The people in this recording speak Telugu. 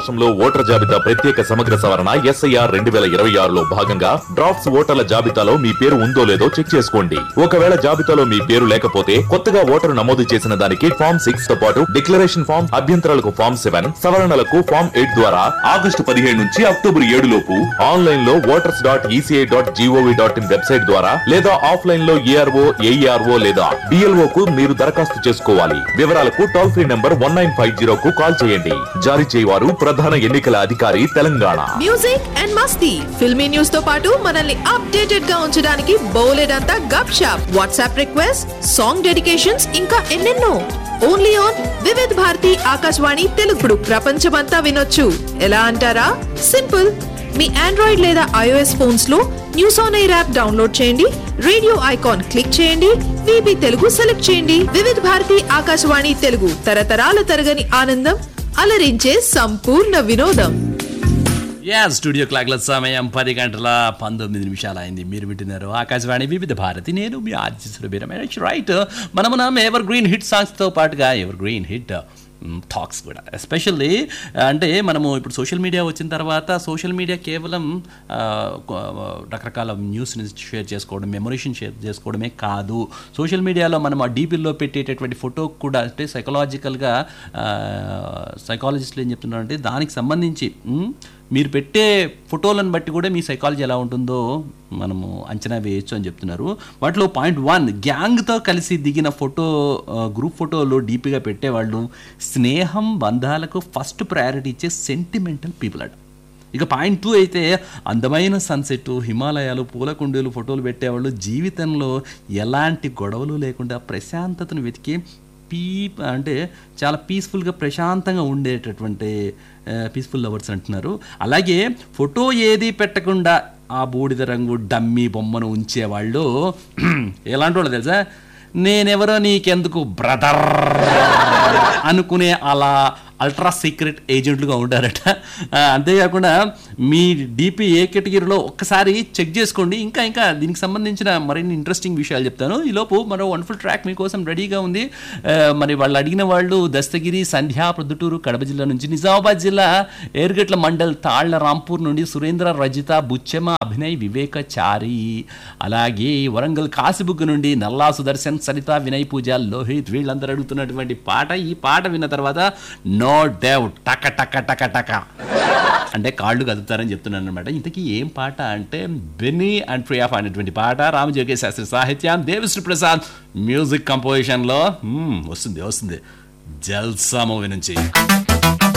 రాష్ట్రంలో ఓటర్ జాబితా ప్రత్యేక సమగ్ర సవరణ ఎస్ఐఆర్ రెండు వేల ఇరవై ఆరులో భాగంగా డ్రాఫ్ట్స్ ఓటర్ల జాబితాలో మీ పేరు ఉందో లేదో చెక్ చేసుకోండి ఒకవేళ జాబితాలో మీ పేరు లేకపోతే కొత్తగా ఓటరు నమోదు చేసిన దానికి ఫామ్ సిక్స్ తో పాటు డిక్లరేషన్ ఫామ్ అభ్యంతరాలకు ఫామ్ సెవెన్ సవరణలకు ఫామ్ ఎయిట్ ద్వారా ఆగస్టు పదిహేడు నుంచి అక్టోబర్ ఏడు లోపు ఆన్లైన్ లో voters dot ECI dot GOV dot IN website ద్వారా లేదా ఆఫ్లైన్ లో ఏఆర్ఓ ఏఈఆర్ఓ లేదా డిఎల్ఓ కు మీరు దరఖాస్తు చేసుకోవాలి వివరాలకు toll free number one nine five zero కు కాల్ చేయండి జారీ చేయవారు ప్రధాన ఎన్నికల అధికారి తెలంగాణ మ్యూజిక్ అండ్ మస్తీ ఫిల్మీ న్యూస్ తో పాటు మనల్ని అప్డేటెడ్ గా ఉంచడానికి బోలెడంతా గప్ షాప్ వాట్సాప్ రిక్వెస్ట్ సాంగ్ డెడికేషన్స్ ఇంకా ఎన్నెన్నో ఓన్లీ ఆన్ వివిధ్ భారతి ఆకాశవాణి తెలుగుడు ప్రపంచమంతా వినొచ్చు ఎలా అంటారా సింపుల్ మీ ఆండ్రాయిడ్ లేదా ఐఓఎస్ ఫోన్స్ లో news on air app download చేయండి రేడియో ఐకాన్ క్లిక్ చేయండి విబి తెలుగు సెలెక్ట్ చేయండి వివిధ భారతి ఆకాశవాణి తెలుగు తరతరాల తరగని ఆనందం అలరించే సంపూర్ణ వినోదం యా స్టూడియో క్లాక్ల సమయం పది గంటల పంతొమ్మిది నిమిషాలు అయింది మీరు వింటున్నారు ఆకాశవాణి వివిధ భారతి నేను మీ ఆర్జీ రైట్ మనమున ఎవర్ గ్రీన్ హిట్ సాంగ్స్తో పాటుగా ఎవర్ గ్రీన్ హిట్ టాక్స్ కూడా ఎస్పెషల్లీ అంటే మనము ఇప్పుడు సోషల్ మీడియా వచ్చిన తర్వాత సోషల్ మీడియా కేవలం ఆ, కొ- రకరకాల న్యూస్ని షేర్ చేసుకోవడం మెమొరేషన్ షేర్ చేసుకోవడమే కాదు సోషల్ మీడియాలో మనం ఆ డీపీల్లో పెట్టేటటువంటి ఫోటో కూడా అంటే సైకలాజికల్గా సైకాలజిస్టులు ఏం చెప్తున్నారంటే దానికి సంబంధించి మ్, మీరు పెట్టే ఫోటోలను బట్టి కూడా మీ సైకాలజీ ఎలా ఉంటుందో మనము అంచనా వేయొచ్చు అని చెప్తున్నారు వాటిలో పాయింట్ వన్ గ్యాంగ్తో కలిసి దిగిన ఫోటో ఆ, గ్రూప్ ఫోటోలు డీపీగా పెట్టేవాళ్ళు స్నేహం బంధాలకు ఫస్ట్ ప్రయారిటీ ఇచ్చే సెంటిమెంటల్ పీపుల్ అట ఇక పాయింట్ టూ అయితే అందమైన సన్సెట్ హిమాలయాలు పూల కుండీలు ఫోటోలు పెట్టేవాళ్ళు జీవితంలో ఎలాంటి గొడవలు లేకుండా ప్రశాంతతను వెతికి పీ అంటే చాలా పీస్ఫుల్గా ప్రశాంతంగా ఉండేటటువంటి పీస్ఫుల్ లవర్స్ అంటున్నారు అలాగే ఫోటో ఏది పెట్టకుండా ఆ బూడిద రంగు డమ్మీ బొమ్మను ఉంచేవాళ్ళు ఎలాంటి వాళ్ళు తెలుసా నేనెవరో నీకెందుకు బ్రదర్ అనుకునే అలా అల్ట్రా సీక్రెట్ ఏజెంట్లుగా ఉంటారట ఆ, అంతేకాకుండా మీ డిపి ఏ కేటగిరీలో ఒక్కసారి చెక్ చేసుకోండి ఇంకా ఇంకా దీనికి సంబంధించిన మరిన్ని ఇంట్రెస్టింగ్ విషయాలు చెప్తాను ఈలోపు మరో వండర్ఫుల్ ట్రాక్ మీకోసం రెడీగా ఉంది ఆ, మరి వాళ్ళు అడిగిన వాళ్ళు దస్తగిరి సంధ్యా ప్రొద్దుటూరు కడప జిల్లా నుంచి నిజామాబాద్ జిల్లా ఏర్గట్ల మండల్ తాళ్ల రాంపూర్ నుండి సురేంద్ర రజిత బుచ్చెమ అభినయ్ వివేకచారి అలాగే వరంగల్ కాసిబుక్ నుండి నల్లా సుదర్శన్ సరిత వినయ్ పూజ లోహిత్ వీళ్ళందరూ అడుగుతున్నటువంటి పాట ఈ పాట విన్న తర్వాత నో డౌట్ టక టక టక టక అంటే కాళ్ళు కదుపుతారని చెప్తున్నాను అనమాట ఇంతకీ ఏం పాట అంటే బెన్నీ అండ్ ప్రియా అనేటువంటి పాట రామజోగే శాస్త్రి సాహిత్యం దేవిశ్రీ ప్రసాద్ మ్యూజిక్ కంపోజిషన్లో మ్మ్, వస్తుంది వస్తుంది జల్సా మూవీ నుంచి